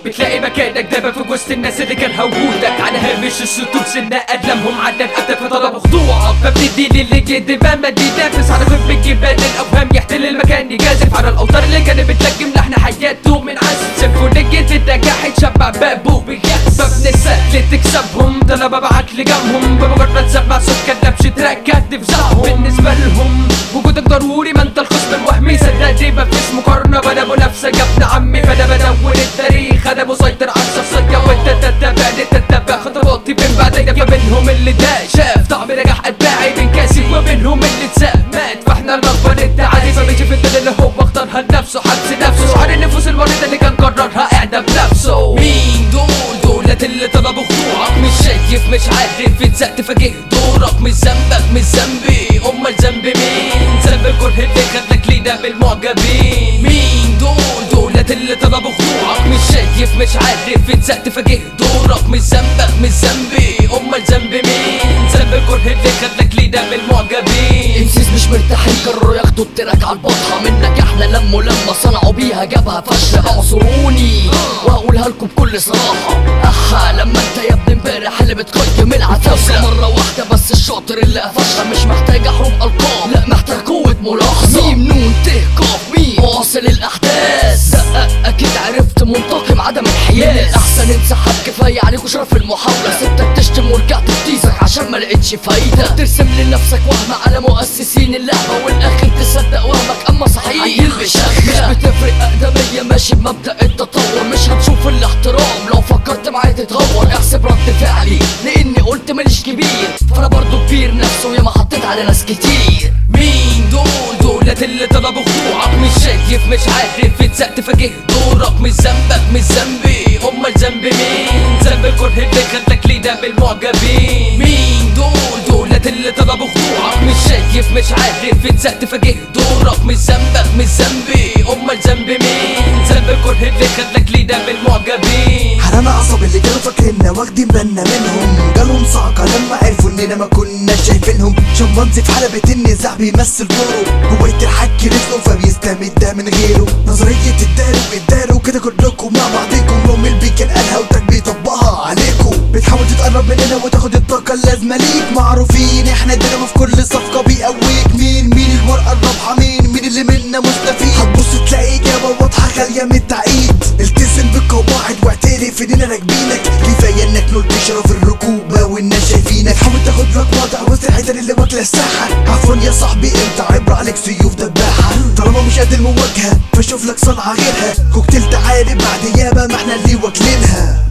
بتلاقي مكانك دايما في وسط الناس اللي كان هوجودك على هامش السطور سنة أقلامهم عدد أبدك فطلبوا خضوعك فبتدي للي جد ما دي نافس على فم الجبال الأوهام يحتل المكان يجازف على الأوتار اللي كانت بتلجم لحن حياته من عزف سيمفونية النجاح يتشبع بابه باليأس فابن السهل تكسبهم ده انا ببعت لجامهم بمجرد سمع صوت كلبش تراك هتفزعهم بالنسبة لهم وجودك ضروري ما انت الخصم الوهمي صدقني مفيش مقارنة بلا منافسة يا ابن عمي فانا بدون التاريخ انا مسيطر على الشخصية وانت تتبعني تتبع خطواتي من بعدي فمنهم اللي ده شاف طعم نجاح اتباعي من كاسي ومنهم اللي اتساب مات فاحنا نقبل التعالي فمشي في الدنيا اللي هو اختارها لنفسه حبس نفسه شعار النفوس المريضة اللي كان قررها اعدم نفسه مين دول دولت اللي طلبوا خضوعك مش شايف مش عارف اتزق تفاجئ دورك مش ذنبك مش ذنبي امال ذنب مين ذنب الكره اللي خدك لينا بالمعجبين مين دول دولت اللي طلبوا خضوعك مش شايف مش عارف اتزق تفاجئ دورك مش ذنبك مش ذنبي امال ذنب مين ذنب الكره اللي خدك لينا بالمعجبين انسيس مش مرتاحين قرروا ياخدوا التراك على البطحة منك احلى لموا لما صنعوا بيها جابها فشة اعذروني وهقولها لكم بكل صراحة احا لما انت يا ابن امبارح اللي بتقيم العتاوسة مرة واحدة بس الشاطر اللي قفشها مش محتاج احرم القاب لا محتاج قوة ملاحظة ميم نون ت قاف ميم واصل الاحداث دقق اكيد عرفت منتقم عدم انحياز الاحسن انسحب كفاية عليك وشرف المحاولة سبتك تشتم ورجعت تتيزك عشان ما لقيتش فايدة ترسم لنفسك وهم على مؤسسين اللعبة والاخر تصدق وهمك اما صحيح عيل بشغة مش بتفرق اقدمية ماشي بمبدأ التطور مش هتشوف الاحترام لو فكرت معايا تتهور احسب رد فعلي لاني قلت ماليش كبير فانا برضو كبير نفسه ياما حطيت على ناس كتير مين دول دولت اللي طلبوا خضوعك مش شايف مش عارف اتزق تفاجئ دورك مش ذنبك مش ذنبي امال ذنب مين ذنب الكره اللي خدك لينا بالمعجبين مين دول دولت اللي طلبوا خضوعك مش شايف مش عارف اتزق تفاجئ دورك مش ذنبك مش ذنبي امال ذنب مين ذنب الكره اللي خدك لينا بالمعجبين حرام عصب اللي كانوا فاكريننا واخدين بالنا منهم جالهم صعقة لما عرفوا اننا ما كناش شايفينهم شمبانزي في حلبة النزاع بيمثل دوره هو يتحكي رزقه فبيستمد ده من غيره نظرية الدارو الدارو كده كلكم مع بعضكم يوم البي كان قالها وتك بيطبقها عليكم بتحاول تتقرب مننا وتاخد الطاقة اللازمة ليك معروفين احنا الدينامو في كل صفقة بيقويك مين مين الورقة الرابحة مين مين اللي منا مستفيد هتبص تلاقي إجابة واضحة خالية من التعقيد التزم بالقواعد واعترف اننا راكبينك كفاية انك نلت شرف الركوبة والناس شايفينك حاول تاخد لك وضع وسط الحيطان اللي واكلة الساحة عفوا يا صاحبي انت عبر عليك سيوف دباحة طالما مش قد المواجهة فشوف لك صنعة غيرها كوكتيل تعالي بعد يابا ما احنا اللي واكلينها